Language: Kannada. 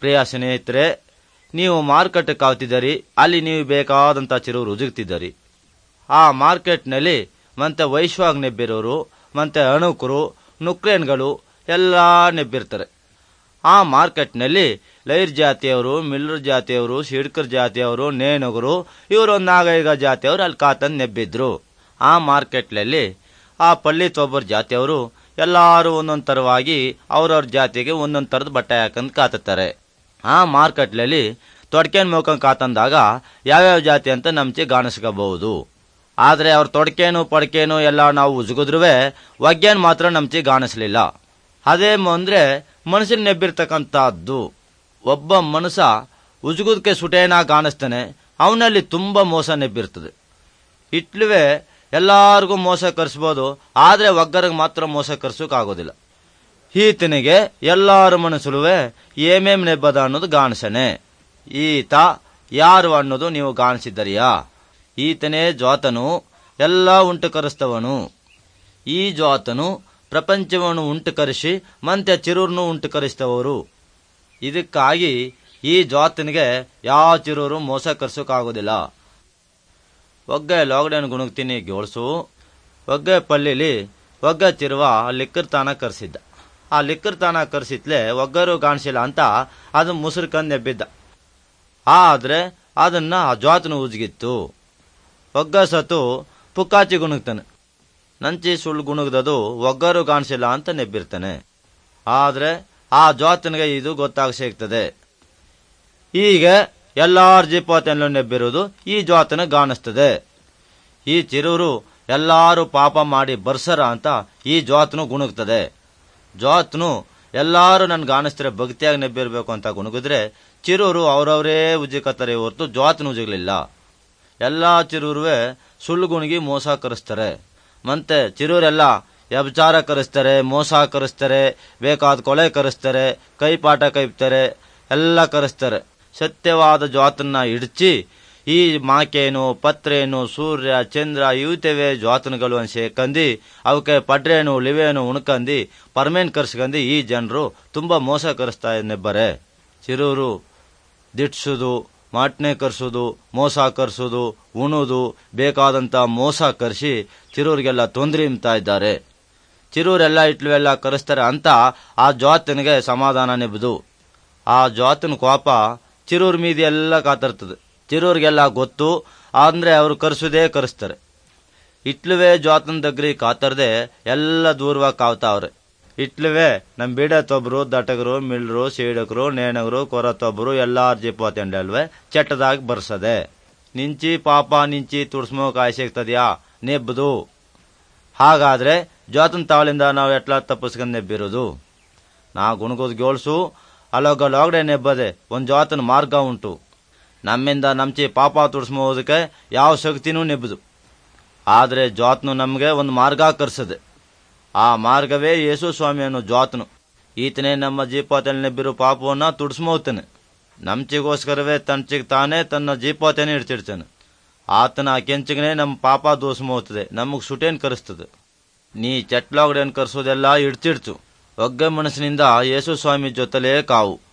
ಪ್ರಿಯ ಸ್ನೇಹಿತರೆ ನೀವು ಮಾರುಕಟ್ಟೆ ಕಾವ್ತಿದ್ದೀರಿ ಅಲ್ಲಿ ನೀವು ಬೇಕಾದಂಥ ಚಿರು ರುಜುಗ್ತಿದ್ದೀರಿ ಆ ಮಾರ್ಕೆಟ್ನಲ್ಲಿ ಮತ್ತೆ ವೈಶ್ವಾಗ್ ನೆಬ್ಬಿರೋರು ಮತ್ತೆ ಅಣುಕರು ನುಕ್ರೇನ್ಗಳು ಎಲ್ಲ ನೆಬ್ಬಿರ್ತಾರೆ ಆ ಮಾರ್ಕೆಟ್ನಲ್ಲಿ ಲೈರ್ ಜಾತಿಯವರು ಮಿಲ್ಲರ್ ಜಾತಿಯವರು ಶಿಡ್ಕರ್ ಜಾತಿಯವರು ನೇಣಗರು ಇವರು ಒಂದು ನಾಗೈಗ ಜಾತಿಯವರು ಅಲ್ಲಿ ಕಾತಂದು ನೆಬ್ಬಿದ್ರು ಆ ಮಾರ್ಕೆಟ್ನಲ್ಲಿ ಆ ಪಳ್ಳಿತೊಬ್ಬರ ಜಾತಿಯವರು ಎಲ್ಲರೂ ಒಂದೊಂದು ಥರವಾಗಿ ಅವ್ರವ್ರ ಜಾತಿಗೆ ಒಂದೊಂದು ಥರದ ಬಟ್ಟೆ ಹಾಕೊಂಡು ಕಾತುತ್ತಾರೆ ಆ ಮಾರ್ಕೆಟ್ನಲ್ಲಿ ತೊಡ್ಕೇನ್ ಮುಖಂಡ್ ಕಾತಂದಾಗ ಯಾವ್ಯಾವ ಜಾತಿ ಅಂತ ನಮ್ಚೆ ಕಾಣಿಸ್ಕೋಬಹುದು ಆದರೆ ಅವ್ರ ತೊಡ್ಕೇನು ಪಡ್ಕೇನು ಎಲ್ಲ ನಾವು ಉಜ್ಗುದ್ರುವೆ ಒಗ್ಗೇನ್ ಮಾತ್ರ ನಮ್ಚೆ ಕಾಣಿಸ್ಲಿಲ್ಲ ಅದೇ ಅಂದ್ರೆ ಮನುಷ್ಯನ ನೆಬ್ಬಿರ್ತಕ್ಕಂಥದ್ದು ಒಬ್ಬ ಮನುಷ್ಯ ಉಜುಗುದಕ್ಕೆ ಸುಟೇನ ಕಾಣಿಸ್ತಾನೆ ಅವನಲ್ಲಿ ತುಂಬಾ ಮೋಸ ನೆಬ್ಬಿರ್ತದೆ ಇಟ್ಲುವೆ ಎಲ್ಲಾರ್ಗೂ ಮೋಸ ಕರ್ಸ್ಬೋದು ಆದ್ರೆ ಒಗ್ಗರಿಗೆ ಮಾತ್ರ ಮೋಸ ಕರ್ಸೋಕ್ಕಾಗೋದಿಲ್ಲ ಈತನಿಗೆ ಎಲ್ಲಾರ ಮನಸ್ಸುಳುವೆ ಏಮೇಮ್ ನೆಬ್ಬದ ಅನ್ನೋದು ಗಾಣಿಸನೆ ಈತ ಯಾರು ಅನ್ನೋದು ನೀವು ಗಾಣಿಸಿದ್ದರಿಯಾ ಈತನೇ ಜ್ವಾತನು ಎಲ್ಲ ಉಂಟು ಕರೆಸ್ತವನು ಈ ಜ್ವಾತನು ಪ್ರಪಂಚವನ್ನು ಉಂಟು ಕರೆಸಿ ಮತ್ತೆ ಚಿರೂರ್ನು ಉಂಟು ಕರೆಸ್ತವರು ಇದಕ್ಕಾಗಿ ಈ ಜ್ವಾತನಿಗೆ ಯಾವ ಚಿರೂರು ಮೋಸ ಕರ್ಸೋಕ್ಕಾಗೋದಿಲ್ಲ ಒಗ್ಗೆ ಲಾಕ್ಡೌನ್ ಗುಣಗ್ತೀನಿ ಗೋಳ್ಸು ಒಗ್ಗೆ ಪಳ್ಳಿಲಿ ಒಗ್ಗ ಚಿರುವ ಲಿಕ್ಕರ್ ತಾನ ಕರ್ಸಿದ್ದ ಆ ಲಿಕ್ಕರ್ ತಾನ ಕರ್ಸಿತ್ಲೆ ಒಗ್ಗರು ಕಾಣಿಸಿಲ್ಲ ಅಂತ ಅದು ಮುಸುರ್ಕಂದ್ ಎಬ್ಬಿದ್ದ ಆದ್ರೆ ಅದನ್ನ ಆ ಜ್ವಾತನು ಉಜ್ಗಿತ್ತು ಒಗ್ಗ ಸತು ಪುಕ್ಕಾಚಿ ಗುಣಗ್ತಾನೆ ನಂಚಿ ಸುಳ್ಳು ಗುಣಗ್ದದು ಒಗ್ಗರು ಕಾಣಿಸಿಲ್ಲ ಅಂತ ನೆಬ್ಬಿರ್ತಾನೆ ಆದ್ರೆ ಆ ಜ್ವಾತನಿಗೆ ಇದು ಗೊತ್ತಾಗ ಸಿಗ್ತದೆ ಈಗ ಎಲ್ಲಾರ ಜಿಪಾತನಲ್ಲೂ ನೆಬ್ಬಿರೋದು ಈ ಜ್ವಾತನ ಕಾಣಿಸ್ತದೆ ಈ ಚಿರೂರು ಎಲ್ಲಾರು ಪಾಪ ಮಾಡಿ ಬರ್ಸರ ಅಂತ ಈ ಜ್ವಾತನು ಗುಣಗ್ತದೆ ಜ್ವಾತನು ಎಲ್ಲಾರು ನನ್ ಕಾಣಿಸ್ತಾರೆ ಭಕ್ತಿಯಾಗಿ ನೆಬ್ಬಿರ್ಬೇಕು ಅಂತ ಗುಣಗಿದ್ರೆ ಚಿರೂರು ಅವ್ರವರೇ ಉಜ್ಜಿಕತ್ತಾರೆ ಹೊರತು ಜ್ವಾತನು ಉಜ್ಜಲಿಲ್ಲ ಎಲ್ಲಾ ಚಿರೂರುವೆ ಸುಳ್ಳು ಗುಣಿಗಿ ಮೋಸ ಕರೆಸ್ತಾರೆ ಮತ್ತೆ ಚಿರೂರೆಲ್ಲ ವ್ಯಭಿಚಾರ ಕರೆಸ್ತಾರೆ ಮೋಸ ಕರೆಸ್ತಾರೆ ಬೇಕಾದ ಕೊಲೆ ಕರೆಸ್ತಾರೆ ಕೈಪಾಠ ಕೈಪ್ತಾರೆ ಎಲ್ಲ ಕರೆಸ್ತಾರೆ ಸತ್ಯವಾದ ಜ್ವಾತನ್ನ ಇಡ್ಚಿ ಈ ಮಾಕೇನು ಪತ್ರೇನು ಸೂರ್ಯ ಚಂದ್ರ ಇವತೆವೆ ಜ್ವಾತನಗಳು ಅನ್ಸೆ ಕಂದಿ ಅವಕ್ಕೆ ಪಡ್ರೇನು ಲಿವೇನು ಉಣ್ಕಂದಿ ಪರ್ಮೇನ್ ಕರ್ಸ್ಕಂದಿ ಈ ಜನರು ತುಂಬಾ ಮೋಸ ಕರೆಸ್ತಾ ನೆಬ್ಬರೆ ಚಿರೂರು ದಿಟ್ಸೋದು ಮಾಟ್ನೆ ಕರ್ಸೋದು ಮೋಸ ಕರ್ಸೋದು ಉಣೋದು ಬೇಕಾದಂತ ಮೋಸ ಕರ್ಸಿ ಚಿರೂರಿಗೆಲ್ಲ ತೊಂದರೆ ಇಂತಾ ಇದ್ದಾರೆ ಚಿರೂರೆಲ್ಲ ಇಟ್ಲುವೆಲ್ಲ ಕರೆಸ್ತಾರೆ ಅಂತ ಆ ಜ್ವಾತನಿಗೆ ಸಮಾಧಾನ ನೆಬ್ಬದು ಆ ಜ್ವಾತನ ಕೋಪ ಚಿರೂರ್ ಮೀದಿ ಎಲ್ಲ ಕಾತರ್ತದೆ ಚಿರೂರಿಗೆಲ್ಲ ಗೊತ್ತು ಅಂದ್ರೆ ಅವರು ಕರ್ಸುದೇ ಕರೆಸ್ತಾರೆ ಇಟ್ಲುವೆ ಜ್ವಾತನ ದಗ್ರಿ ಕಾತರ್ದೆ ಎಲ್ಲ ದೂರವಾಗಿ ಕಾವ್ತಾವ್ರೆ ಇಟ್ಲುವೆ ನಮ್ ಬೀಡತ್ತೊಬ್ರು ದಟಗರು ಮಿಳ್ರು ಸೀಡಕರು ನೇಣಗರು ಕೊರತೊಬ್ರು ಎಲ್ಲಾರ್ ಜಿಪ್ಪತ್ತಂಡಲ್ವೆ ಚಟ್ಟದಾಗಿ ಬರ್ಸದೆ ನಿಂಚಿ ಪಾಪ ನಿಂಚಿ ತುಡ್ಸ್ಮೋ ಕಾಯ್ಸಿಗ್ತದ್ಯಾ ನೆಬ್ಬದು ಹಾಗಾದ್ರೆ ಜ್ವಾತನ ತಾವಳಿಂದ ನಾವು ಎಟ್ಲ ತಪ್ಪಿಸ್ಕೊಂಡ್ ನೆಬ್ಬಿರೋದು ನಾ ಗುಣಗೋದ್ ಗೋಳ್ಸು ಅಲ್ಲೊಗ ಲಾಗ್ಡೆ ನೆಬ್ಬದೆ ಒಂದ್ ಜ್ವಾತನ ಮಾರ್ಗ ಉಂಟು ನಮ್ಮಿಂದ ನಮ್ಚಿ ಪಾಪ ತುಡ್ಸ್ಮೋದಕ್ಕೆ ಯಾವ ಶಕ್ತಿನೂ ನೆಬ್ಬದು ಆದ್ರೆ ಜ್ವಾತನು ನಮ್ಗೆ ಒಂದು ಮಾರ್ಗ ಕರ್ಸದೆ ಆ ಮಾರ್ಗವೇ ಯೇಸು ಸ್ವಾಮಿ ಅನ್ನೋ ಜ್ವಾತನು ಈತನೇ ನಮ್ಮ ಜೀಪಾತಲ್ಲಿ ನೆಬ್ಬಿರೋ ಪಾಪವನ್ನ ತುಡ್ಸ್ಮೋತಾನೆ ನಮ್ಚಿಗೋಸ್ಕರವೇ ತನ್ಚಿಗ್ ತಾನೇ ತನ್ನ ಜೀಪಾತನೇ ಇಡ್ತಿಡ್ತಾನೆ ಆತನ ಕೆಂಚಿಗನೆ ನಮ್ಮ ಪಾಪ ದೋಸ್ಮೋಗ್ತದೆ ನಮಗ್ ಸುಟೇನ್ ಕರೆಸ್ತದೆ ನೀ ಚಟ್ಲಾಗಡೇನ್ ಕರ್ಸೋದೆಲ್ಲ ಇಡ್ತಿಡ್ತು ಒಗ್ಗೆ ಮನಸ್ಸಿನಿಂದ ಯೇಸು ಸ್ವಾಮಿ ಜೊತೆಲೇ ಕಾವು